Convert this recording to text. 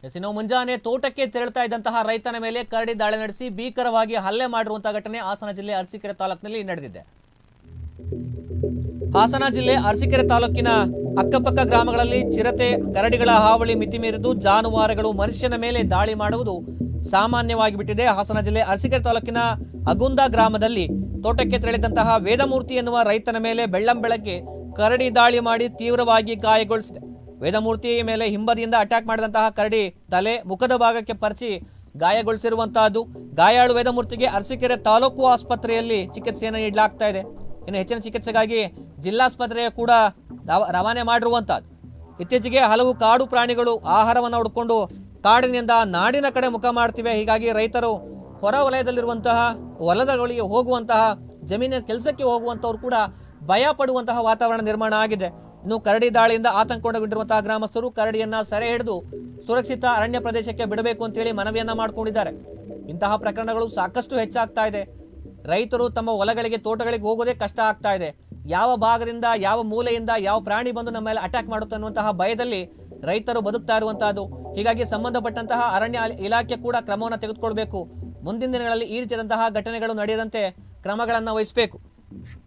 S ಇನ್ನು ಮುಂಜಾನೆ ತೋಟಕ್ಕೆ ತೆರಳುತ್ತಾ ಇದ್ದಂತಹ ರೈತನ ಮೇಲೆ ಕರಡಿ ದಾಳಿ ನಡೆಸಿ ಭೀಕರವಾಗಿ ಹಲ್ಲೆ ಮಾಡಿರುವಂತಹ ಘಟನೆ ಹಾಸನ ಜಿಲ್ಲೆ ಅರಸೀಕೆರೆ ತಾಲೂಕಿನಲ್ಲಿ ನಡೆದಿದೆ ಹಾಸನ ಜಿಲ್ಲೆ ಅರಸೀಕೆರೆ ತಾಲೂಕಿನ ಅಕ್ಕಪಕ್ಕ ಗ್ರಾಮಗಳಲ್ಲಿ ಚಿರತೆ ಕರಡಿಗಳ ಹಾವಳಿ ಮಿತಿಮೀರಿದ್ದು ಜಾನುವಾರುಗಳು ಮನುಷ್ಯನ ಮೇಲೆ ದಾಳಿ ಮಾಡುವುದು ಸಾಮಾನ್ಯವಾಗಿ ಬಿಟ್ಟಿದೆ ಹಾಸನ ಜಿಲ್ಲೆ ಅರಸೀಕೆರೆ ತಾಲೂಕಿನ ಅಗುಂದ ಗ್ರಾಮದಲ್ಲಿ ತೋಟಕ್ಕೆ ತೆರಳಿದಂತಹ ವೇದಮೂರ್ತಿ ಎನ್ನುವ ರೈತನ ಮೇಲೆ ಬೆಳ್ಳಂ ಬೆಳಗ್ಗೆ ಕರಡಿ ದಾಳಿ ಮಾಡಿ ತೀವ್ರವಾಗಿ ಗಾಯಗೊಳಿಸಿದೆ ವೇದಮೂರ್ತಿ ಮೇಲೆ ಹಿಂಬದಿಯಿಂದ ಅಟ್ಯಾಕ್ ಮಾಡಿದಂತಹ ಕರಡಿ ತಲೆ ಮುಖದ ಭಾಗಕ್ಕೆ ಪರಚಿ ಗಾಯಗೊಳಿಸಿರುವಂತಹದ್ದು ಗಾಯಾಳು ವೇದಮೂರ್ತಿಗೆ ಅರಸೀಕೆರೆ ತಾಲೂಕು ಆಸ್ಪತ್ರೆಯಲ್ಲಿ ಚಿಕಿತ್ಸೆಯನ್ನು ನೀಡಲಾಗ್ತಾ ಇದೆ ಇನ್ನು ಹೆಚ್ಚಿನ ಚಿಕಿತ್ಸೆಗಾಗಿ ಜಿಲ್ಲಾಸ್ಪತ್ರೆಗೆ ಕೂಡ ರವ- ರವಾನೆ ಮಾಡಿರುವಂತಹದ್ದು ಇತ್ತೀಚೆಗೆ ಹಲವು ಕಾಡು ಪ್ರಾಣಿಗಳು ಆಹಾರವನ್ನು ಹುಡ್ಕೊಂಡು ಕಾಡಿನಿಂದ ನಾಡಿನ ಕಡೆ ಮುಖ ಮಾಡ್ತಿವೆ ಹೀಗಾಗಿ ರೈತರು ಹೊರ ವಲಯದಲ್ಲಿರುವಂತಹ ಹೊಲದಗಳಿಗೆ ಹೋಗುವಂತಹ ಜಮೀನಿನ ಕೆಲಸಕ್ಕೆ ಹೋಗುವಂತವ್ರು ಕೂಡ ಭಯ ಪಡುವಂತಹ ವಾತಾವರಣ ನಿರ್ಮಾಣ ಆಗಿದೆ ಇನ್ನು ಕರಡಿ ದಾಳಿಯಿಂದ ಆತಂಕಗೊಂಡಿರುವಂತಹ ಗ್ರಾಮಸ್ಥರು ಕರಡಿಯನ್ನ ಸೆರೆ ಹಿಡಿದು ಸುರಕ್ಷಿತ ಅರಣ್ಯ ಪ್ರದೇಶಕ್ಕೆ ಬಿಡಬೇಕು ಅಂತೇಳಿ ಮನವಿಯನ್ನ ಮಾಡಿಕೊಂಡಿದ್ದಾರೆ ಇಂತಹ ಪ್ರಕರಣಗಳು ಸಾಕಷ್ಟು ಹೆಚ್ಚಾಗ್ತಾ ಇದೆ ರೈತರು ತಮ್ಮ ಹೊಲಗಳಿಗೆ ತೋಟಗಳಿಗೆ ಹೋಗೋದೇ ಕಷ್ಟ ಆಗ್ತಾ ಇದೆ ಯಾವ ಭಾಗದಿಂದ ಯಾವ ಮೂಲೆಯಿಂದ ಯಾವ ಪ್ರಾಣಿ ಬಂದು ನಮ್ಮ ಮೇಲೆ ಅಟ್ಯಾಕ್ ಮಾಡುತ್ತೆ ಅನ್ನುವಂತಹ ಭಯದಲ್ಲಿ ರೈತರು ಬದುಕ್ತಾ ಇರುವಂತಹದ್ದು ಹೀಗಾಗಿ ಸಂಬಂಧಪಟ್ಟಂತಹ ಅರಣ್ಯ ಇಲಾಖೆ ಕೂಡ ಕ್ರಮವನ್ನು ತೆಗೆದುಕೊಳ್ಬೇಕು ಮುಂದಿನ ದಿನಗಳಲ್ಲಿ ಈ ರೀತಿಯಾದಂತಹ ಘಟನೆಗಳು ನಡೆಯದಂತೆ ಕ್ರಮಗಳನ್ನು ವಹಿಸಬೇಕು